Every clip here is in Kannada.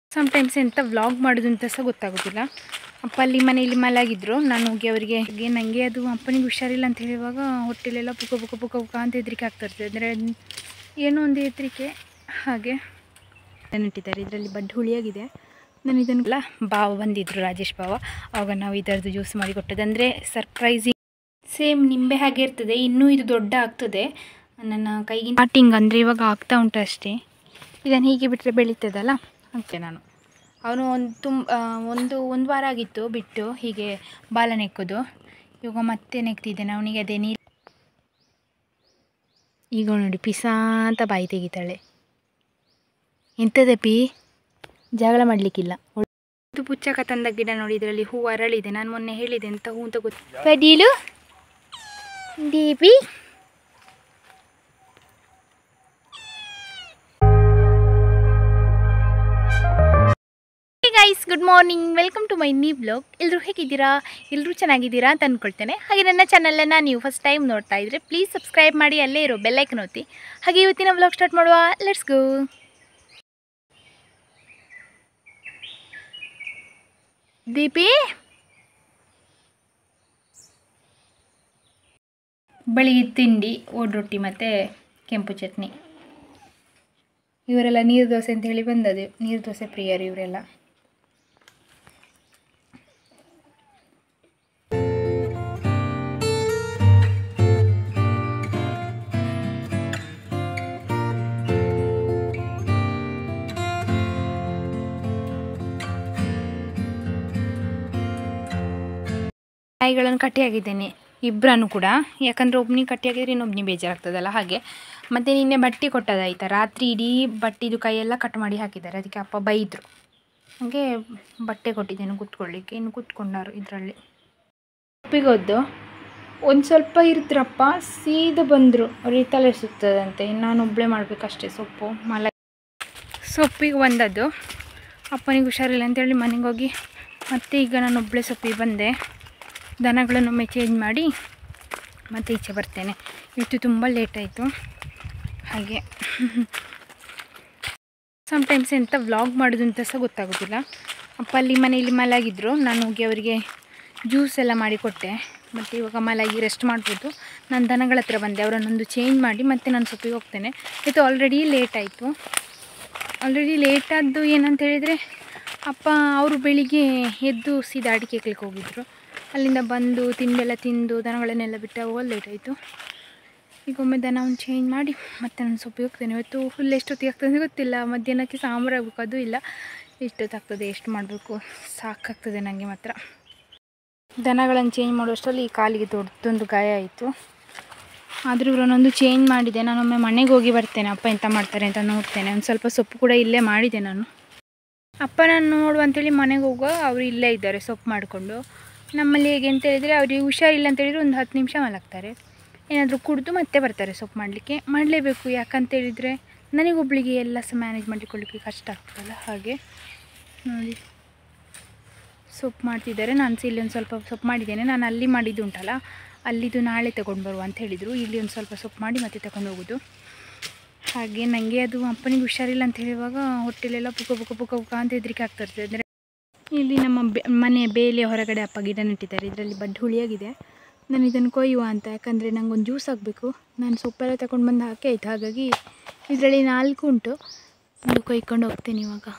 ಸಮ್ಟೈಮ್ಸ್ ಎಂತ ವ್ಲಾಗ್ ಮಾಡೋದು ಅಂತ ಸಹ ಗೊತ್ತಾಗೋದಿಲ್ಲ ಅಪ್ಪ ಅಲ್ಲಿ ಮನೆಯಲ್ಲಿ ಮಲಗಿದ್ರು ನಾನು ಹೋಗಿ ಅವರಿಗೆ ನನಗೆ ಅದು ಅಪ್ಪನಿಗೆ ಹುಷಾರಿಲ್ಲ ಅಂತ ಹೇಳುವಾಗ ಹೊಟ್ಟೆಲೆಲ್ಲ ಪುಕ ಪುಕ ಪುಕ ಪುಕ ಅಂತ ಹೆದರಿಕೆ ಆಗ್ತಾ ಇರ್ತದೆ ಅಂದರೆ ಏನೋ ಒಂದು ಹೆದರಿಕೆ ಹಾಗೆ ನೆಟ್ಟಿದ್ದಾರೆ ಇದರಲ್ಲಿ ಬಡ್ಡು ಹುಳಿಯಾಗಿದೆ ನಾನು ಇದನ್ನೆಲ್ಲ ಬಾವ ಬಂದಿದ್ದರು ರಾಜೇಶ್ ಬಾವ ಆವಾಗ ನಾವು ಇದರದ್ದು ಜ್ಯೂಸ್ ಮಾಡಿ ಕೊಟ್ಟದ್ದು ಅಂದರೆ ಸರ್ಪ್ರೈಸಿಂಗ್ ಸೇಮ್ ನಿಂಬೆ ಹಾಗೆ ಇರ್ತದೆ ಇನ್ನೂ ಇದು ದೊಡ್ಡ ಆಗ್ತದೆ ನನ್ನ ಕೈಗೆ ಸ್ಟಾರ್ಟಿಂಗ್ ಅಂದರೆ ಇವಾಗ ಆಗ್ತಾ ಉಂಟು ಅಷ್ಟೇ ಇದನ್ನು ಹೀಗೆ ಬಿಟ್ಟರೆ ಬೆಳೀತದಲ್ಲ ಅಂತೆ ನಾನು ಅವನು ಒಂದು ತುಂಬ ಒಂದು ಒಂದು ವಾರ ಆಗಿತ್ತು ಬಿಟ್ಟು ಹೀಗೆ ಬಾಲ ನೆಕ್ಕೋದು ಇವಾಗ ಮತ್ತೆ ನೆಕ್ತಿದ್ದೇನೆ ಅವನಿಗೆ ಅದೇ ನೀರು ಈಗ ನೋಡಿ ಪಿಸಾ ಅಂತ ಬಾಯಿ ತೆಗಿತಾಳೆ ಎಂಥದೆ ಪಿ ಜಗಳ ಮಾಡಲಿಕ್ಕಿಲ್ಲ ಇದು ಪುಚ್ಚಕ ತಂದ ಗಿಡ ನೋಡಿ ಇದರಲ್ಲಿ ಹೂ ಅರಳಿದೆ ನಾನು ಮೊನ್ನೆ ಹೇಳಿದೆ ಎಂತ ಹೂ ಅಂತ ಗೊತ್ತು ಪಡೀಲು Deepi guys good morning welcome to my new blog ಎಲ್ಲರೂ ಹೇಗಿದ್ದೀರಾ ಎಲ್ಲರೂ ಚೆನ್ನಾಗಿದ್ದೀರಾ ಅಂತ ಅಂದ್ಕೊಳ್ತೇನೆ ಹಾಗೆ ನನ್ನ ಚಾನಲನ್ನು ನೀವು ಫಸ್ಟ್ ಟೈಮ್ ನೋಡ್ತಾ ಇದ್ದರೆ ಪ್ಲೀಸ್ ಸಬ್ಸ್ಕ್ರೈಬ್ ಮಾಡಿ ಅಲ್ಲೇ ಇರೋ ಬೆಲ್ಲೈಕನ್ ಒತ್ತಿ ಹಾಗೆ ಇವತ್ತಿನ ಬ್ಲಾಗ್ ಸ್ಟಾರ್ಟ್ ಮಾಡುವ ಲೆಟ್ಸ್ ಗೋ ದೀಪಿ ಬೆಳಿಗ್ಗೆ ತಿಂಡಿ ಓಡ್ ರೊಟ್ಟಿ ಮತ್ತು ಕೆಂಪು ಚಟ್ನಿ ಇವರೆಲ್ಲ ನೀರು ದೋಸೆ ಅಂತ ಹೇಳಿ ಬಂದದ್ದು ನೀರು ದೋಸೆ ಪ್ರಿಯರು ಇವರೆಲ್ಲ ನಾಯಿಗಳನ್ನು ಕಟ್ಟಿಯಾಗಿದ್ದೇನೆ ಇಬ್ಬರನ್ನು ಕೂಡ ಯಾಕಂದರೆ ಒಬ್ಬನಿಗೆ ಕಟ್ಟಿಯಾಗಿದ್ರೆ ಇನ್ನೊಬ್ಬನಿಗೆ ಬೇಜಾರಾಗ್ತದಲ್ಲ ಹಾಗೆ ಮತ್ತು ನಿನ್ನೆ ಬಟ್ಟೆ ಕೊಟ್ಟದಾಯ್ತಾ ರಾತ್ರಿ ಇಡೀ ಬಟ್ಟೆದು ಕೈಯೆಲ್ಲ ಕಟ್ ಮಾಡಿ ಹಾಕಿದ್ದಾರೆ ಅದಕ್ಕೆ ಅಪ್ಪ ಬೈದರು ಹಾಗೆ ಬಟ್ಟೆ ಕೊಟ್ಟಿದ್ದೇನೆ ಕೂತ್ಕೊಳ್ಳಿಕ್ಕೆ ಇನ್ನು ಕೂತ್ಕೊಂಡಾರು ಇದರಲ್ಲಿ ಉಪ್ಪಿಗೊದ್ದು ಒಂದು ಸ್ವಲ್ಪ ಇರ್ತ್ರಪ್ಪ ಸೀದಾ ಬಂದರು ಅವ್ರಿಗೆ ತಲೆ ಸುತ್ತದಂತೆ ನಾನು ಒಬ್ಬಳೇ ಮಾಡಬೇಕಷ್ಟೇ ಸೊಪ್ಪು ಮಲ ಸೊಪ್ಪಿಗೆ ಬಂದದ್ದು ಅಪ್ಪನಿಗೆ ಹುಷಾರಿಲ್ಲ ಅಂತೇಳಿ ಮನೆಗೆ ಹೋಗಿ ಮತ್ತೆ ಈಗ ನಾನು ಒಬ್ಬಳೇ ಸೊಪ್ಪಿಗೆ ಬಂದೆ ದನಗಳನ್ನೊಮ್ಮೆ ಚೇಂಜ್ ಮಾಡಿ ಮತ್ತೆ ಈಚೆ ಬರ್ತೇನೆ ಇವತ್ತು ತುಂಬ ಲೇಟ್ ಆಯಿತು ಹಾಗೆ ಸಮ್ಟೈಮ್ಸ್ ಎಂತ ವ್ಲಾಗ್ ಮಾಡೋದು ಅಂತ ಸಹ ಗೊತ್ತಾಗೋದಿಲ್ಲ ಅಪ್ಪ ಅಲ್ಲಿ ಮನೆಯಲ್ಲಿ ಮಲಗಿದ್ರು ನಾನು ಹೋಗಿ ಅವರಿಗೆ ಜ್ಯೂಸ್ ಎಲ್ಲ ಮಾಡಿ ಕೊಟ್ಟೆ ಮತ್ತು ಇವಾಗ ಮಲಗಿ ರೆಸ್ಟ್ ಮಾಡ್ಬೋದು ನಾನು ದನಗಳ ಹತ್ರ ಬಂದೆ ಅವರನ್ನೊಂದು ಚೇಂಜ್ ಮಾಡಿ ಮತ್ತೆ ನಾನು ಸೊಪ್ಪಿಗೆ ಹೋಗ್ತೇನೆ ಇದು ಆಲ್ರೆಡಿ ಲೇಟ್ ಆಯಿತು ಆಲ್ರೆಡಿ ಲೇಟ್ ಆದ್ದು ಏನಂತ ಹೇಳಿದರೆ ಅಪ್ಪ ಅವರು ಬೆಳಿಗ್ಗೆ ಎದ್ದು ಸೀದಾ ಅಡಿಕೆ ಕೇಳಕ್ಕೆ ಹೋಗಿದ್ರು ಅಲ್ಲಿಂದ ಬಂದು ತಿಂಡೆಲ್ಲ ತಿಂದು ದನಗಳನ್ನೆಲ್ಲ ಬಿಟ್ಟು ಹೋಗಲು ಲೇಟ್ ಆಯಿತು ಈಗ ಒಮ್ಮೆ ದನ ಒಂದು ಚೇಂಜ್ ಮಾಡಿ ಮತ್ತೆ ನಾನು ಸೊಪ್ಪಿಗೆ ಹೋಗ್ತೇನೆ ಇವತ್ತು ಫುಲ್ ಎಷ್ಟೊತ್ತಿಗೆ ಆಗ್ತದೆ ಗೊತ್ತಿಲ್ಲ ಮಧ್ಯಾಹ್ನಕ್ಕೆ ಸಾಂಬಾರು ಆಗಬೇಕು ಅದು ಇಲ್ಲ ಎಷ್ಟೊತ್ತಾಗ್ತದೆ ಎಷ್ಟು ಮಾಡಬೇಕು ಸಾಕಾಗ್ತದೆ ನನಗೆ ಮಾತ್ರ ದನಗಳನ್ನು ಚೇಂಜ್ ಮಾಡುವಷ್ಟರಲ್ಲಿ ಈ ಕಾಲಿಗೆ ದೊಡ್ಡದೊಂದು ಗಾಯ ಆಯಿತು ಆದರೂ ಇವರನ್ನೊಂದು ಚೇಂಜ್ ಮಾಡಿದೆ ನಾನೊಮ್ಮೆ ಮನೆಗೆ ಹೋಗಿ ಬರ್ತೇನೆ ಅಪ್ಪ ಎಂತ ಮಾಡ್ತಾರೆ ಅಂತ ನೋಡ್ತೇನೆ ಒಂದು ಸ್ವಲ್ಪ ಸೊಪ್ಪು ಕೂಡ ಇಲ್ಲೇ ಮಾಡಿದೆ ನಾನು ಅಪ್ಪ ನಾನು ನೋಡು ಅಂತೇಳಿ ಮನೆಗೆ ಹೋಗುವ ಅವರು ಇಲ್ಲೇ ಇದ್ದಾರೆ ಸೊಪ್ಪು ಮಾಡಿಕೊಂಡು ನಮ್ಮಲ್ಲಿ ಹೇಗೆ ಅಂತ ಹೇಳಿದರೆ ಅವ್ರಿಗೆ ಹುಷಾರಿಲ್ಲ ಅಂತ ಹೇಳಿದರೆ ಒಂದು ಹತ್ತು ನಿಮಿಷ ಮಲಗ್ತಾರೆ ಏನಾದರೂ ಕುಡಿದು ಮತ್ತೆ ಬರ್ತಾರೆ ಸೊಪ್ಪು ಮಾಡಲಿಕ್ಕೆ ಮಾಡಲೇಬೇಕು ಯಾಕಂತ ಹೇಳಿದರೆ ನನಗೊಬ್ಬಳಿಗೆ ಎಲ್ಲ ಸಹ ಮ್ಯಾನೇಜ್ ಮಾಡಿಕೊಳ್ಳಿಕ್ಕೆ ಕಷ್ಟ ಆಗ್ತದಲ್ಲ ಹಾಗೆ ನೋಡಿ ಸೊಪ್ಪು ಮಾಡ್ತಿದ್ದಾರೆ ನಾನು ಸಹ ಇಲ್ಲಿ ಒಂದು ಸ್ವಲ್ಪ ಸೊಪ್ಪು ಮಾಡಿದ್ದೇನೆ ನಾನು ಅಲ್ಲಿ ಮಾಡಿದ್ದು ಉಂಟಲ್ಲ ಅಲ್ಲಿದು ನಾಳೆ ತಗೊಂಡು ಬರುವ ಅಂತ ಹೇಳಿದರು ಇಲ್ಲಿ ಒಂದು ಸ್ವಲ್ಪ ಸೊಪ್ಪು ಮಾಡಿ ಮತ್ತೆ ತಗೊಂಡು ಹೋಗೋದು ಹಾಗೆ ನನಗೆ ಅದು ಅಪ್ಪನಿಗೆ ಹುಷಾರಿಲ್ಲ ಅಂತ ಹೇಳುವಾಗ ಹೊಟ್ಟೆಲೆಲ್ಲ ಪುಕ ಪುಕ ಪುಕ ಪುಕ ಅಂತ ಹೆದರಿಕೆ ಆಗ್ತಾ ಇರ್ತದೆ ಅಂದರೆ ಇಲ್ಲಿ ನಮ್ಮ ಬೆ ಮನೆಯ ಬೇಲಿಯ ಹೊರಗಡೆ ಅಪ್ಪ ಗಿಡ ನೆಟ್ಟಿದ್ದಾರೆ ಇದರಲ್ಲಿ ಬಡ್ಡು ಹುಳಿಯಾಗಿದೆ ನಾನು ಇದನ್ನು ಕೊಯ್ಯುವ ಅಂತ ಯಾಕಂದರೆ ನನಗೊಂದು ಜ್ಯೂಸ್ ಆಗಬೇಕು ನಾನು ಸೊಪ್ಪೆಲ್ಲ ತಗೊಂಡು ಬಂದು ಹಾಕಿ ಆಯ್ತು ಹಾಗಾಗಿ ಇದರಲ್ಲಿ ನಾಲ್ಕು ಉಂಟು ಒಂದು ಕೊಯ್ಕೊಂಡು ಹೋಗ್ತೇನೆ ಇವಾಗ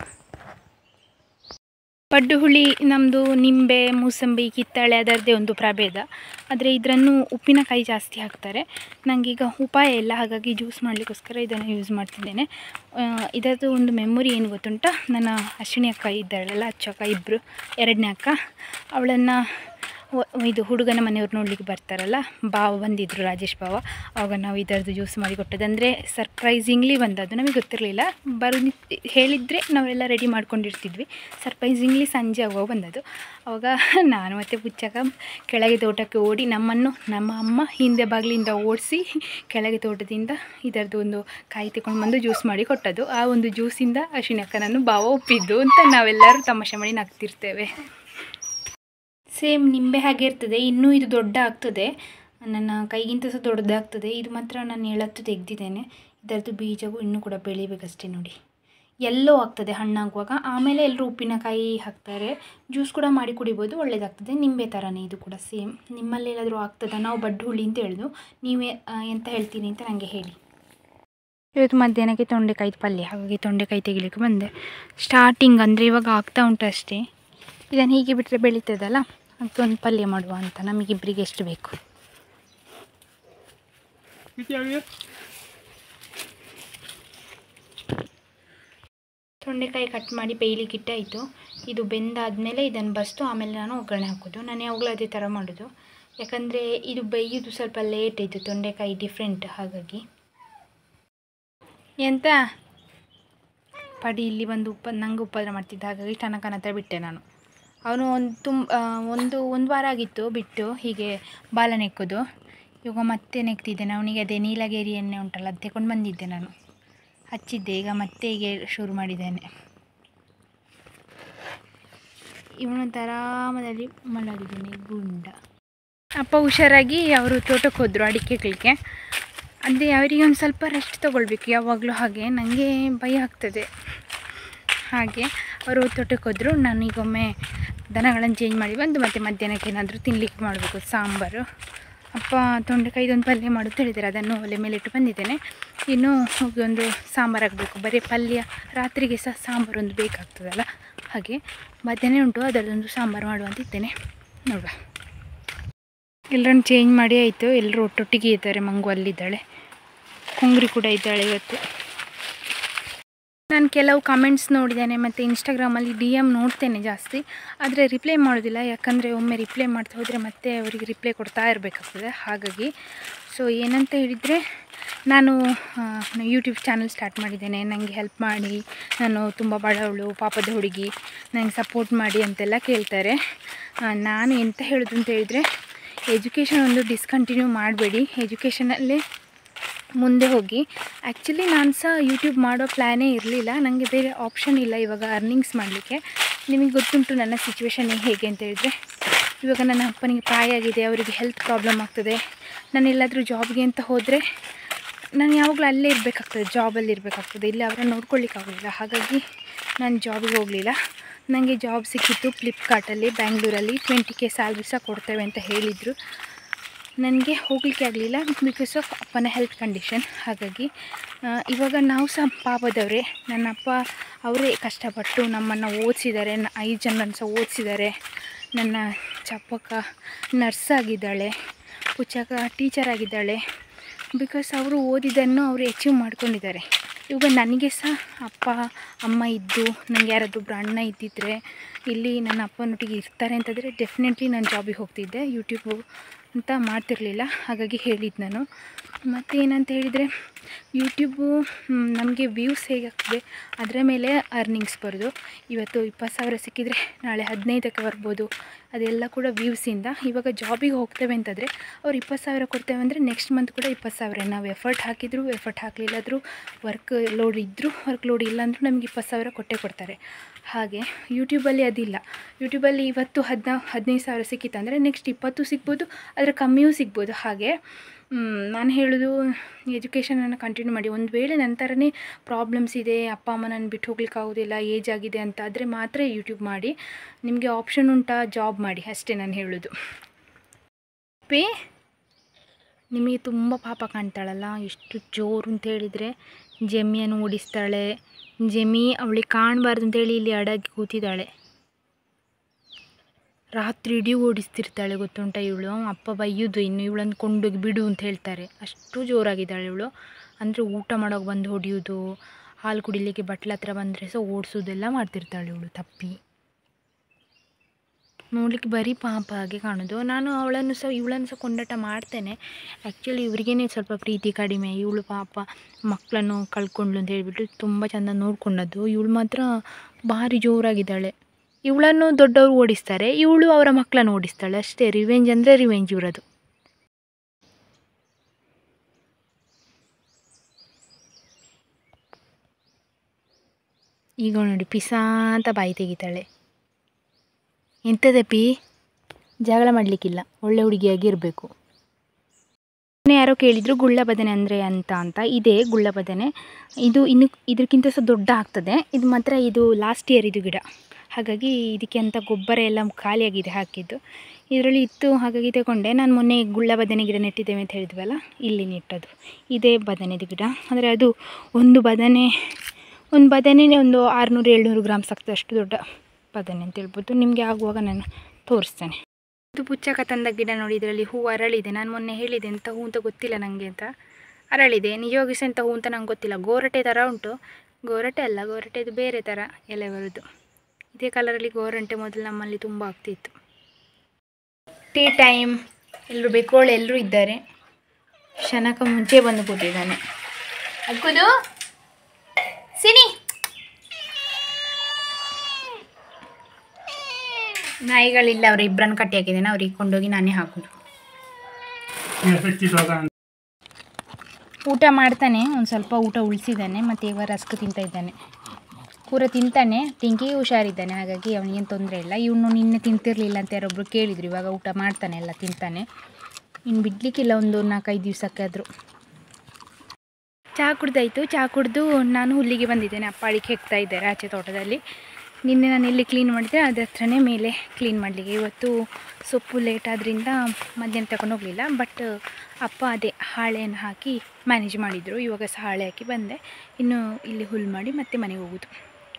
ಬಡ್ಡು ಹುಳಿ ನಮ್ಮದು ನಿಂಬೆ ಮೂಸಂಬಿ ಕಿತ್ತಳೆ ಅದರದ್ದೇ ಒಂದು ಪ್ರಭೇದ ಆದರೆ ಇದನ್ನು ಉಪ್ಪಿನಕಾಯಿ ಜಾಸ್ತಿ ಹಾಕ್ತಾರೆ ನನಗೀಗ ಉಪಾಯ ಇಲ್ಲ ಹಾಗಾಗಿ ಜ್ಯೂಸ್ ಮಾಡಲಿಕ್ಕೋಸ್ಕರ ಇದನ್ನು ಯೂಸ್ ಮಾಡ್ತಿದ್ದೇನೆ ಇದರದ್ದು ಒಂದು ಮೆಮೊರಿ ಏನು ಗೊತ್ತುಂಟ ನನ್ನ ಅಶ್ವಿನಿ ಅಕ್ಕ ಇದ್ದಾಳಲ್ಲ ಅಚ್ಚು ಅಕ್ಕ ಇಬ್ಬರು ಎರಡನೇ ಅಕ್ಕ ಅವಳನ್ನು ಇದು ಹುಡುಗನ ಮನೆಯವ್ರು ನೋಡಲಿಕ್ಕೆ ಬರ್ತಾರಲ್ಲ ಬಾವ ಬಂದಿದ್ದರು ರಾಜೇಶ್ ಬಾವ ಆವಾಗ ನಾವು ಇದರದ್ದು ಜ್ಯೂಸ್ ಮಾಡಿ ಕೊಟ್ಟದ್ದು ಅಂದರೆ ಸರ್ಪ್ರೈಸಿಂಗ್ಲಿ ಬಂದದ್ದು ನಮಗೆ ಗೊತ್ತಿರಲಿಲ್ಲ ಬರು ಹೇಳಿದರೆ ನಾವೆಲ್ಲ ರೆಡಿ ಮಾಡ್ಕೊಂಡಿರ್ತಿದ್ವಿ ಸರ್ಪ್ರೈಸಿಂಗ್ಲಿ ಸಂಜೆ ಆಗುವಾಗ ಬಂದದ್ದು ಆವಾಗ ನಾನು ಮತ್ತು ಪುಚ್ಚಕ ಕೆಳಗೆ ತೋಟಕ್ಕೆ ಓಡಿ ನಮ್ಮನ್ನು ನಮ್ಮ ಅಮ್ಮ ಹಿಂದೆ ಬಾಗಿಲಿಂದ ಓಡಿಸಿ ಕೆಳಗೆ ತೋಟದಿಂದ ಇದರದ್ದು ಒಂದು ಕಾಯಿ ತಗೊಂಡು ಬಂದು ಜ್ಯೂಸ್ ಮಾಡಿ ಕೊಟ್ಟದ್ದು ಆ ಒಂದು ಜ್ಯೂಸಿಂದ ಅಶ್ವಿನಕ್ಕನನ್ನು ಬಾವ ಒಪ್ಪಿದ್ದು ಅಂತ ನಾವೆಲ್ಲರೂ ತಮಾಷೆ ಮಾಡಿ ನಗ್ತಿರ್ತೇವೆ ಸೇಮ್ ನಿಂಬೆ ಹಾಗೆ ಇರ್ತದೆ ಇನ್ನೂ ಇದು ದೊಡ್ಡ ಆಗ್ತದೆ ನನ್ನ ಕೈಗಿಂತ ಸಹ ದೊಡ್ಡದಾಗ್ತದೆ ಇದು ಮಾತ್ರ ನಾನು ಎಳತ್ತು ತೆಗೆದಿದ್ದೇನೆ ಇದರದ್ದು ಬೀಜವು ಇನ್ನೂ ಕೂಡ ಬೆಳಿಬೇಕಷ್ಟೇ ನೋಡಿ ಎಲ್ಲೋ ಆಗ್ತದೆ ಹಣ್ಣಾಗುವಾಗ ಆಮೇಲೆ ಎಲ್ಲರೂ ಉಪ್ಪಿನಕಾಯಿ ಹಾಕ್ತಾರೆ ಜ್ಯೂಸ್ ಕೂಡ ಮಾಡಿ ಕುಡಿಬೋದು ಒಳ್ಳೆಯದಾಗ್ತದೆ ನಿಂಬೆ ಥರನೇ ಇದು ಕೂಡ ಸೇಮ್ ನಿಮ್ಮಲ್ಲಿ ಎಲ್ಲಾದರೂ ಆಗ್ತದಾ ನಾವು ಬಡ್ಡು ಹುಳಿ ಅಂತ ಹೇಳೋದು ನೀವೇ ಆ, ಎಂತ ಹೇಳ್ತೀನಿ ಅಂತ ನನಗೆ ಹೇಳಿ ಇವತ್ತು ಮಧ್ಯಾಹ್ನಕ್ಕೆ ತೊಂಡೆಕಾಯಿ ಪಲ್ಯ ಹಾಗಾಗಿ ತೊಂಡೆಕಾಯಿ ತೆಗಿಲಿಕ್ಕೆ ಬಂದೆ ಸ್ಟಾರ್ಟಿಂಗ್ ಅಂದರೆ ಇವಾಗ ಆಗ್ತಾ ಉಂಟು ಅಷ್ಟೇ ಇದನ್ನು ಹೀಗೆ ಬಿಟ್ಟರೆ ಬೆಳೀತದಲ್ಲ ಅದಕ್ಕೆ ಒಂದು ಪಲ್ಯ ಮಾಡುವ ಅಂತ ನಮಗಿಬ್ಬರಿಗೆ ಎಷ್ಟು ಬೇಕು ತೊಂಡೆಕಾಯಿ ಕಟ್ ಮಾಡಿ ಬೇಯ್ಲಿಕ್ಕೆ ಇಟ್ಟಾಯಿತು ಇದು ಬೆಂದಾದಮೇಲೆ ಇದನ್ನು ಬಸ್ತು ಆಮೇಲೆ ನಾನು ಒಗ್ಗರಣೆ ಹಾಕೋದು ನಾನು ಯಾವಾಗಲೂ ಅದೇ ಥರ ಮಾಡೋದು ಯಾಕಂದರೆ ಇದು ಬೇಯೋದು ಸ್ವಲ್ಪ ಲೇಟ್ ಇದು ತೊಂಡೆಕಾಯಿ ಡಿಫ್ರೆಂಟ್ ಹಾಗಾಗಿ ಎಂತ ಪಡಿ ಇಲ್ಲಿ ಬಂದು ಉಪ ನಂಗೆ ಉಪದ್ರ ಮಾಡ್ತಿದ್ದ ಹಾಗಾಗಿ ಟನಕನ ಹತ್ರ ಬಿಟ್ಟೆ ನಾನು ಅವನು ಒಂದು ತುಂಬ ಒಂದು ಒಂದು ವಾರ ಆಗಿತ್ತು ಬಿಟ್ಟು ಹೀಗೆ ಬಾಲ ನೆಕ್ಕೋದು ಇವಾಗ ಮತ್ತೆ ನೆಕ್ತಿದ್ದೇನೆ ಅವನಿಗೆ ಅದೇ ನೀಲಗಿರಿ ಎಣ್ಣೆ ಉಂಟಲ್ಲ ಅದು ತಗೊಂಡು ಬಂದಿದ್ದೆ ನಾನು ಹಚ್ಚಿದ್ದೆ ಈಗ ಮತ್ತೆ ಹೀಗೆ ಶುರು ಮಾಡಿದ್ದೇನೆ ಇವನೊಂದು ಆರಾಮದಲ್ಲಿ ಮಲಗಿದ್ದೀನಿ ಗುಂಡ ಅಪ್ಪ ಹುಷಾರಾಗಿ ಅವರು ತೋಟಕ್ಕೆ ಹೋದರು ಅಡಿಕೆಗಳಿಗೆ ಅದೇ ಅವರಿಗೆ ಒಂದು ಸ್ವಲ್ಪ ರೆಸ್ಟ್ ತೊಗೊಳ್ಬೇಕು ಯಾವಾಗಲೂ ಹಾಗೆ ನನಗೆ ಭಯ ಆಗ್ತದೆ ಹಾಗೆ ಅವರು ತೋಟಕ್ಕೆ ಹೋದರು ನಾನು ಈಗೊಮ್ಮೆ ದನಗಳನ್ನು ಚೇಂಜ್ ಮಾಡಿ ಬಂದು ಮತ್ತೆ ಮಧ್ಯಾಹ್ನಕ್ಕೆ ಏನಾದರೂ ತಿನ್ಲಿಕ್ಕೆ ಮಾಡಬೇಕು ಸಾಂಬಾರು ಅಪ್ಪ ತೊಂಡೆಕಾಯ್ದೊಂದು ಪಲ್ಯ ಮಾಡೋದು ಹೇಳಿದ್ದಾರೆ ಅದನ್ನು ಒಲೆ ಮೇಲೆ ಇಟ್ಟು ಬಂದಿದ್ದೇನೆ ಇನ್ನು ಹೋಗಿ ಒಂದು ಸಾಂಬಾರು ಆಗಬೇಕು ಬರೀ ಪಲ್ಯ ರಾತ್ರಿಗೆ ಸಹ ಸಾಂಬಾರು ಒಂದು ಬೇಕಾಗ್ತದಲ್ಲ ಹಾಗೆ ಮಧ್ಯಾಹ್ನ ಉಂಟು ಅದರದೊಂದು ಸಾಂಬಾರು ಮಾಡುವಂತ ಇದ್ದೇನೆ ನೋಡುವ ಎಲ್ಲರನ್ನು ಚೇಂಜ್ ಮಾಡಿ ಆಯಿತು ಎಲ್ಲರೂ ಒಟ್ಟೊಟ್ಟಿಗೆ ಇದ್ದಾರೆ ಮಂಗು ಅಲ್ಲಿದ್ದಾಳೆ ಕುಂಗ್ರಿ ಕೂಡ ಇದ್ದಾಳೆ ಇವತ್ತು ನಾನು ಕೆಲವು ಕಮೆಂಟ್ಸ್ ನೋಡಿದ್ದೇನೆ ಮತ್ತು ಇನ್ಸ್ಟಾಗ್ರಾಮಲ್ಲಿ ಡಿ ಎಮ್ ನೋಡ್ತೇನೆ ಜಾಸ್ತಿ ಆದರೆ ರಿಪ್ಲೈ ಮಾಡೋದಿಲ್ಲ ಯಾಕಂದರೆ ಒಮ್ಮೆ ರಿಪ್ಲೈ ಮಾಡ್ತಾ ಹೋದರೆ ಮತ್ತೆ ಅವರಿಗೆ ರಿಪ್ಲೈ ಕೊಡ್ತಾ ಇರಬೇಕಾಗ್ತದೆ ಹಾಗಾಗಿ ಸೊ ಏನಂತ ಹೇಳಿದರೆ ನಾನು ಯೂಟ್ಯೂಬ್ ಚಾನಲ್ ಸ್ಟಾರ್ಟ್ ಮಾಡಿದ್ದೇನೆ ನನಗೆ ಹೆಲ್ಪ್ ಮಾಡಿ ನಾನು ತುಂಬ ಬಡವಳು ಪಾಪದ ಹುಡುಗಿ ನನಗೆ ಸಪೋರ್ಟ್ ಮಾಡಿ ಅಂತೆಲ್ಲ ಕೇಳ್ತಾರೆ ಆ, ನಾನು ಎಂತ ಹೇಳೋದು ಅಂತ ಹೇಳಿದರೆ ಎಜುಕೇಷನ್ ಒಂದು ಡಿಸ್ಕಂಟಿನ್ಯೂ ಮಾಡಬೇಡಿ ಎಜುಕೇಷನಲ್ಲೇ ಮುಂದೆ ಹೋಗಿ ಆ್ಯಕ್ಚುಲಿ ನಾನು ಸಹ ಯೂಟ್ಯೂಬ್ ಮಾಡೋ ಪ್ಲ್ಯಾನೇ ಇರಲಿಲ್ಲ ನನಗೆ ಬೇರೆ ಆಪ್ಷನ್ ಇಲ್ಲ ಇವಾಗ ಅರ್ನಿಂಗ್ಸ್ ಮಾಡಲಿಕ್ಕೆ ನಿಮಗೆ ಗೊತ್ತುಂಟು ನನ್ನ ಸಿಚುವೇಶನ್ ಹೇಗೆ ಅಂತ ಹೇಳಿದರೆ ಇವಾಗ ನನ್ನ ಅಪ್ಪನಿಗೆ ಪ್ರಾಯ ಆಗಿದೆ ಅವರಿಗೆ ಹೆಲ್ತ್ ಪ್ರಾಬ್ಲಮ್ ಆಗ್ತದೆ ನಾನು ಎಲ್ಲಾದರೂ ಜಾಬ್ಗೆ ಅಂತ ಹೋದರೆ ನಾನು ಯಾವಾಗಲೂ ಅಲ್ಲೇ ಇರಬೇಕಾಗ್ತದೆ ಜಾಬಲ್ಲಿ ಇರಬೇಕಾಗ್ತದೆ ಇಲ್ಲಿ ಅವರನ್ನು ನೋಡ್ಕೊಳ್ಳಿಕ್ಕಾಗಲಿಲ್ಲ ಹಾಗಾಗಿ ನಾನು ಜಾಬಿಗೆ ಹೋಗಲಿಲ್ಲ ನನಗೆ ಜಾಬ್ ಸಿಕ್ಕಿತ್ತು ಫ್ಲಿಪ್ಕಾರ್ಟಲ್ಲಿ ಬ್ಯಾಂಗ್ಳೂರಲ್ಲಿ ಟ್ವೆಂಟಿ ಕೆ ಸ್ಯಾಲ್ರಿ ಸಹ ಕೊಡ್ತೇವೆ ಅಂತ ಹೇಳಿದರು ನನಗೆ ಹೋಗಲಿಕ್ಕೆ ಆಗಲಿಲ್ಲ ಬಿಕಾಸ್ ಆಫ್ ಅಪ್ಪನ ಹೆಲ್ತ್ ಕಂಡೀಷನ್ ಹಾಗಾಗಿ ಆ, ಇವಾಗ ನಾವು ಸಹ ಪಾಪದವರೇ ನನ್ನ ಅಪ್ಪ ಅವರೇ ಕಷ್ಟಪಟ್ಟು ನಮ್ಮನ್ನು ಓದಿಸಿದ್ದಾರೆ ಐದು ಜನರನ್ನು ಸಹ ಓದಿಸಿದ್ದಾರೆ ನನ್ನ ಚಪ್ಪಕ್ಕ ನರ್ಸ್ ಆಗಿದ್ದಾಳೆ ಪುಚ್ಚಕ್ಕ ಟೀಚರ್ ಆಗಿದ್ದಾಳೆ ಬಿಕಾಸ್ ಅವರು ಓದಿದ್ದನ್ನು ಅವರು ಅಚೀವ್ ಮಾಡ್ಕೊಂಡಿದ್ದಾರೆ ಇವಾಗ ನನಗೆ ಸಹ ಅಪ್ಪ ಅಮ್ಮ ಇದ್ದು ನನಗೆ ಯಾರಾದೊಬ್ಬರು ಅಣ್ಣ ಇದ್ದಿದ್ದರೆ ಇಲ್ಲಿ ನನ್ನ ಅಪ್ಪನೊಟ್ಟಿಗೆ ಇರ್ತಾರೆ ಅಂತಂದರೆ ಡೆಫಿನೆಟ್ಲಿ ನಾನು ಜಾಬಿಗೆ ಹೋಗ್ತಿದ್ದೆ ಯೂಟ್ಯೂಬು ಅಂತ ಮಾಡ್ತಿರಲಿಲ್ಲ ಹಾಗಾಗಿ ಹೇಳಿದ್ದು ನಾನು ಮತ್ತು ಏನಂತ ಹೇಳಿದರೆ ಯೂಟ್ಯೂಬು ನಮಗೆ ವ್ಯೂಸ್ ಹೇಗಾಗ್ತದೆ ಅದರ ಮೇಲೆ ಅರ್ನಿಂಗ್ಸ್ ಬರೋದು ಇವತ್ತು ಇಪ್ಪತ್ತು ಸಾವಿರ ಸಿಕ್ಕಿದರೆ ನಾಳೆ ಹದಿನೈದಕ್ಕೆ ಬರ್ಬೋದು ಅದೆಲ್ಲ ಕೂಡ ವ್ಯೂಸಿಂದ ಇವಾಗ ಜಾಬಿಗೆ ಹೋಗ್ತೇವೆ ಅಂತಂದರೆ ಅವ್ರು ಇಪ್ಪತ್ತು ಸಾವಿರ ಕೊಡ್ತೇವೆ ಅಂದರೆ ನೆಕ್ಸ್ಟ್ ಮಂತ್ ಕೂಡ ಇಪ್ಪತ್ತು ಸಾವಿರ ನಾವು ಎಫರ್ಟ್ ಹಾಕಿದ್ರು ಎಫರ್ಟ್ ಹಾಕಲಿಲ್ಲಾದರೂ ವರ್ಕ್ ಲೋಡ್ ಇದ್ದರೂ ವರ್ಕ್ ಲೋಡ್ ಇಲ್ಲ ಅಂದರೂ ನಮಗೆ ಇಪ್ಪತ್ತು ಸಾವಿರ ಕೊಟ್ಟೇ ಕೊಡ್ತಾರೆ ಹಾಗೆ ಯೂಟ್ಯೂಬಲ್ಲಿ ಅದಿಲ್ಲ ಯೂಟ್ಯೂಬಲ್ಲಿ ಇವತ್ತು ಹದಿನಾ ಹದಿನೈದು ಸಾವಿರ ಸಿಕ್ಕಿತ್ತಂದರೆ ನೆಕ್ಸ್ಟ್ ಇಪ್ಪತ್ತು ಸಿಗ್ಬೋದು ಅದರ ಕಮ್ಮಿಯೂ ಸಿಗ್ಬೋದು ಹಾಗೆ ನಾನು ಹೇಳೋದು ಎಜುಕೇಷನನ್ನು ಕಂಟಿನ್ಯೂ ಮಾಡಿ ಒಂದು ವೇಳೆ ನಂತರನೇ ಪ್ರಾಬ್ಲಮ್ಸ್ ಇದೆ ಅಪ್ಪ ಅಮ್ಮ ನಾನು ಬಿಟ್ಟು ಹೋಗ್ಲಿಕ್ಕೆ ಆಗೋದಿಲ್ಲ ಏಜ್ ಆಗಿದೆ ಅಂತ ಆದರೆ ಮಾತ್ರ ಯೂಟ್ಯೂಬ್ ಮಾಡಿ ನಿಮಗೆ ಆಪ್ಷನ್ ಉಂಟಾ ಜಾಬ್ ಮಾಡಿ ಅಷ್ಟೇ ನಾನು ಹೇಳೋದು ಪೇ ನಿಮಗೆ ತುಂಬ ಪಾಪ ಕಾಣ್ತಾಳಲ್ಲ ಎಷ್ಟು ಜೋರು ಅಂತ ಹೇಳಿದರೆ ಜೆಮಿಯನ್ನು ಓಡಿಸ್ತಾಳೆ ಜೆಮಿ ಅವಳಿಗೆ ಕಾಣಬಾರ್ದು ಅಂತೇಳಿ ಇಲ್ಲಿ ಅಡಗಿ ಕೂತಿದ್ದಾಳೆ ರಾತ್ರಿ ಇಡೀ ಓಡಿಸ್ತಿರ್ತಾಳೆ ಗೊತ್ತುಂಟ ಇವಳು ಅಪ್ಪ ಬೈಯೋದು ಇನ್ನು ಇವಳನ್ನು ಕೊಂಡೋಗಿ ಬಿಡು ಅಂತ ಹೇಳ್ತಾರೆ ಅಷ್ಟು ಜೋರಾಗಿದ್ದಾಳೆ ಇವಳು ಅಂದರೆ ಊಟ ಮಾಡೋಕೆ ಬಂದು ಹೊಡೆಯೋದು ಹಾಲು ಕುಡಿಲಿಕ್ಕೆ ಬಟ್ಲ ಹತ್ರ ಬಂದರೆ ಸಹ ಓಡಿಸೋದೆಲ್ಲ ಮಾಡ್ತಿರ್ತಾಳೆ ಇವಳು ತಪ್ಪಿ ನೋಡ್ಲಿಕ್ಕೆ ಬರೀ ಪಾಪ ಹಾಗೆ ಕಾಣೋದು ನಾನು ಅವಳನ್ನು ಸಹ ಇವಳನ್ನು ಸಹ ಕೊಂಡಾಟ ಮಾಡ್ತೇನೆ ಆ್ಯಕ್ಚುಲಿ ಇವ್ರಿಗೇನೆ ಸ್ವಲ್ಪ ಪ್ರೀತಿ ಕಡಿಮೆ ಇವಳು ಪಾಪ ಮಕ್ಕಳನ್ನು ಕಳ್ಕೊಂಡ್ಲು ಅಂತ ಹೇಳಿಬಿಟ್ಟು ತುಂಬ ಚೆಂದ ನೋಡ್ಕೊಂಡದ್ದು ಇವಳು ಮಾತ್ರ ಭಾರಿ ಜೋರಾಗಿದ್ದಾಳೆ ಇವಳನ್ನು ದೊಡ್ಡವರು ಓಡಿಸ್ತಾರೆ ಇವಳು ಅವರ ಮಕ್ಕಳನ್ನು ಓಡಿಸ್ತಾಳೆ ಅಷ್ಟೇ ರಿವೆಂಜ್ ಅಂದರೆ ರಿವೆಂಜ್ ಇರೋದು ಈಗ ನೋಡಿ ಪಿಸಾ ಅಂತ ಬಾಯಿ ತೆಗಿತಾಳೆ ಎಂಥದೇ ಪಿ ಜಗಳ ಮಾಡಲಿಕ್ಕಿಲ್ಲ ಒಳ್ಳೆ ಹುಡುಗಿಯಾಗಿ ಇರಬೇಕು ಯಾರೋ ಕೇಳಿದರು ಗುಳ್ಳ ಬದನೆ ಅಂದರೆ ಅಂತ ಅಂತ ಇದೇ ಗುಳ್ಳ ಬದನೆ ಇದು ಇನ್ನು ಇದಕ್ಕಿಂತ ಸಹ ದೊಡ್ಡ ಆಗ್ತದೆ ಇದು ಮಾತ್ರ ಇದು ಲಾಸ್ಟ್ ಇಯರ್ ಇದು ಗಿಡ ಹಾಗಾಗಿ ಇದಕ್ಕೆ ಅಂತ ಗೊಬ್ಬರ ಎಲ್ಲ ಖಾಲಿಯಾಗಿದೆ ಹಾಕಿದ್ದು ಇದರಲ್ಲಿ ಇತ್ತು ಹಾಗಾಗಿ ತಗೊಂಡೆ ನಾನು ಮೊನ್ನೆ ಗುಳ್ಳ ಬದನೆ ಗಿಡ ನೆಟ್ಟಿದ್ದೇವೆ ಅಂತ ಹೇಳಿದ್ವಲ್ಲ ಇಲ್ಲಿ ನೆಟ್ಟದು ಇದೇ ಬದನೆದು ಗಿಡ ಅಂದರೆ ಅದು ಒಂದು ಬದನೆ ಒಂದು ಬದನೆ ಒಂದು ಆರುನೂರು ಏಳ್ನೂರು ಗ್ರಾಮ್ಸ್ ಆಗ್ತದೆ ಅಷ್ಟು ದೊಡ್ಡ ಬದನೆ ಅಂತ ಹೇಳ್ಬೋದು ನಿಮಗೆ ಆಗುವಾಗ ನಾನು ತೋರಿಸ್ತೇನೆ ಇದು ಪುಚ್ಚಕ ತಂದ ಗಿಡ ನೋಡಿ ಇದರಲ್ಲಿ ಹೂ ಅರಳಿದೆ ನಾನು ಮೊನ್ನೆ ಹೇಳಿದೆ ಎಂಥ ಹೂ ಅಂತ ಗೊತ್ತಿಲ್ಲ ನನಗೆ ಅಂತ ಅರಳಿದೆ ನಿಜವಾಗಿ ಸಹ ಎಂಥ ಹೂ ಅಂತ ನಂಗೆ ಗೊತ್ತಿಲ್ಲ ಗೋರಟೆ ಥರ ಉಂಟು ಗೋರಟೆ ಅಲ್ಲ ಗೋರಟೆ ಇದು ಬೇರೆ ಥರ ಎಲೆ ಬರೋದು ಇದೇ ಕಲರಲ್ಲಿ ಗೋರಂಟೆ ಮೊದಲು ನಮ್ಮಲ್ಲಿ ತುಂಬ ಆಗ್ತಿತ್ತು ಟೀ ಟೈಮ್ ಎಲ್ಲರೂ ಬೇಕೋಳು ಎಲ್ಲರೂ ಇದ್ದಾರೆ ಶನಕ ಮುಂಚೆ ಬಂದು ಕೂತಿದ್ದಾನೆ ಅಕ್ಕುದು ಸಿನಿ ನಾಯಿಗಳಿಲ್ಲ ಅವ್ರ ಇಬ್ಬರನ್ನು ಕಟ್ಟಿ ಹಾಕಿದ್ದೇನೆ ಅವ್ರಿಗೆ ಕೊಂಡೋಗಿ ನಾನೇ ಹಾಕೋದು ಊಟ ಮಾಡ್ತಾನೆ ಒಂದು ಸ್ವಲ್ಪ ಊಟ ಉಳಿಸಿದ್ದಾನೆ ಮತ್ತು ಇವಾಗ ರಸ್ಕ್ ತಿಂತಾ ಇದ್ದಾನೆ ಕೂರ ತಿಂತಾನೆ ತಿಂಕಿ ಹುಷಾರಿದ್ದಾನೆ ಹಾಗಾಗಿ ಅವನಿಗೇನು ತೊಂದರೆ ಇಲ್ಲ ಇವನು ನಿನ್ನೆ ತಿಂತಿರಲಿಲ್ಲ ಅಂತ ಯಾರೊಬ್ಬರು ಕೇಳಿದರು ಇವಾಗ ಊಟ ಮಾಡ್ತಾನೆ ಎಲ್ಲ ತಿಂತಾನೆ ಇನ್ನು ಬಿಡಲಿಕ್ಕಿಲ್ಲ ಒಂದು ನಾಲ್ಕೈದು ದಿವಸಕ್ಕೆ ಆದರೂ ಚಹಾ ಕುಡ್ದಾಯಿತು ಚಹಾ ಕುಡಿದು ನಾನು ಹುಲ್ಲಿಗೆ ಬಂದಿದ್ದೇನೆ ಅಪ್ಪ ಅಡಿಕೆ ಹೆಕ್ತಾ ಇದ್ದಾರೆ ಆಚೆ ತೋಟದಲ್ಲಿ ನಿನ್ನೆ ನಾನು ಎಲ್ಲಿ ಕ್ಲೀನ್ ಮಾಡಿದೆ ಅದ್ರ ಹತ್ರನೇ ಮೇಲೆ ಕ್ಲೀನ್ ಮಾಡಲಿಕ್ಕೆ ಇವತ್ತು ಸೊಪ್ಪು ಲೇಟ್ ಆದ್ದರಿಂದ ಮಧ್ಯಾಹ್ನ ತಗೊಂಡು ಹೋಗಲಿಲ್ಲ ಬಟ್ ಅಪ್ಪ ಅದೇ ಹಾಳೆಯನ್ನು ಹಾಕಿ ಮ್ಯಾನೇಜ್ ಮಾಡಿದರು ಇವಾಗ ಸಹ ಹಾಳೆ ಹಾಕಿ ಬಂದೆ ಇನ್ನು ಇಲ್ಲಿ ಹುಲ್ಲು ಮಾಡಿ ಮತ್ತೆ ಮನೆಗೆ ಹೋಗೋದು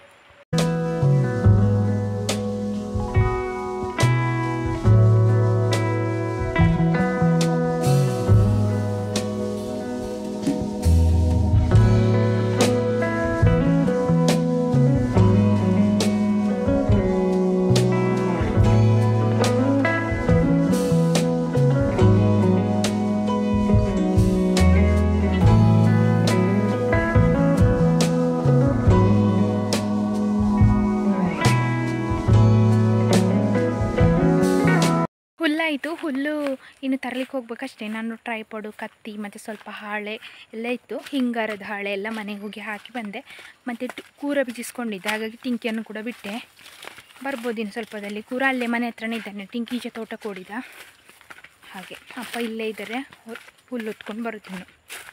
ಹುಲ್ಲಾಯಿತು ಹುಲ್ಲು ಇನ್ನು ತರಲಿಕ್ಕೆ ಹೋಗ್ಬೇಕಷ್ಟೇ ನಾನು ಟ್ರೈಪಾಡು ಕತ್ತಿ ಮತ್ತು ಸ್ವಲ್ಪ ಹಾಳೆ ಎಲ್ಲ ಇತ್ತು ಹಿಂಗಾರದ ಹಾಳೆ ಎಲ್ಲ ಮನೆಗೆ ಹೋಗಿ ಹಾಕಿ ಬಂದೆ ಮತ್ತು ಟ್- ಕೂರ ಬಿಜಿಸ್ಕೊಂಡಿದ್ದೆ ಹಾಗಾಗಿ ಟಿಂಕಿಯನ್ನು ಕೂಡ ಬಿಟ್ಟೆ ಬರ್ಬೋದು ಇನ್ನು ಸ್ವಲ್ಪದಲ್ಲಿ ಕೂರ ಅಲ್ಲೇ ಮನೆ ಹತ್ರನೇ ಇದ್ದಾನೆ ಟಿಂಕಿ ಈಚೆ ತೋಟ ಕೂಡಿದ ಹಾಗೆ ಅಪ್ಪ ಇಲ್ಲೇ ಇದ್ದಾರೆ ಹೊ- ಹುಲ್ಲು ಹೊತ್ಕೊಂಡು ಬರುತ್ತಿನ್ನು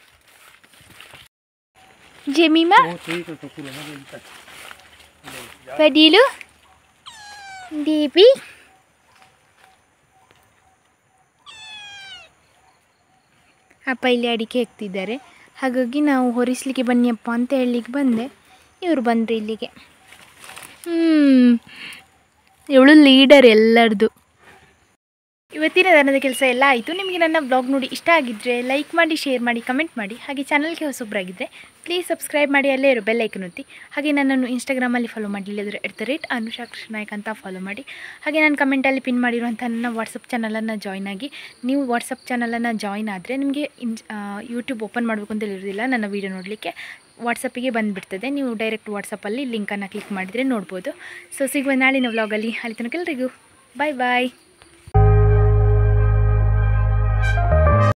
ಜಮೀಮಾ ಪಡೀಲು ದೀಪಿ ಅಪ್ಪ ಇಲ್ಲಿ ಅಡಿಕೆ ಹಾಕ್ತಿದ್ದಾರೆ ಹಾಗಾಗಿ ನಾವು ಹೊರಿಸ್ಲಿಕ್ಕೆ ಬನ್ನಿಯಪ್ಪ ಅಂತ ಹೇಳಲಿಕ್ಕೆ ಬಂದೆ ಇವರು ಬಂದರು ಇಲ್ಲಿಗೆ ಹ್ಞೂ ಇವಳು ಲೀಡರ್ ಎಲ್ಲರದು ಇವತ್ತಿನ ದನದ ಕೆಲಸ ಎಲ್ಲ ಆಯಿತು ನಿಮಗೆ ನನ್ನ ಬ್ಲಾಗ್ ನೋಡಿ ಇಷ್ಟ ಆಗಿದ್ದರೆ ಲೈಕ್ ಮಾಡಿ ಶೇರ್ ಮಾಡಿ ಕಮೆಂಟ್ ಮಾಡಿ ಹಾಗೆ ಚಾನಲ್ಗೆ ಹೊಸೊಬ್ಬರಾಗಿದ್ದರೆ ಪ್ಲೀಸ್ ಸಬ್ಸ್ಕ್ರೈಬ್ ಮಾಡಿ ಅಲ್ಲೇ ಇರೋ ಬೆಲ್ ಐಕನ್ ಒತ್ತಿ ಹಾಗೆ ನನ್ನನ್ನು ಇನ್ಸ್ಟಾಗ್ರಾಮಲ್ಲಿ ಫಾಲೋ ಮಾಡಲಿಲ್ಲದ್ರೆ at the rate Anusha Krishna Naik ಅಂತ ಫಾಲೋ ಮಾಡಿ ಹಾಗೆ ನಾನು ಕಮೆಂಟಲ್ಲಿ ಪಿನ್ ಮಾಡಿರುವಂಥ ನನ್ನ ವಾಟ್ಸಪ್ ಚಾನಲನ್ನು ಜಾಯ್ನ್ ಆಗಿ ನೀವು ವಾಟ್ಸಪ್ ಚಾನಲನ್ನು ಜಾಯ್ನ್ ಆದರೆ ನಿಮಗೆ ಇನ್ ಯೂಟ್ಯೂಬ್ ಓಪನ್ ಮಾಡಬೇಕು ಅಂತ ಇರೋದಿಲ್ಲ ನನ್ನ ವೀಡಿಯೋ ನೋಡಲಿಕ್ಕೆ ವಾಟ್ಸಪ್ಪಿಗೆ ಬಂದುಬಿಡ್ತದೆ ನೀವು ಡೈರೆಕ್ಟ್ ವಾಟ್ಸಪ್ಪಲ್ಲಿ ಲಿಂಕನ್ನು ಕ್ಲಿಕ್ ಮಾಡಿದರೆ ನೋಡ್ಬೋದು ಸೊ ಸಿಗುವ ನಾಳಿನ ವ್ಲಾಗಲ್ಲಿ ಅಲ್ಲಿ ತನಕ ಎಲ್ರಿಗೂ ಬಾಯ್ ಬಾಯ್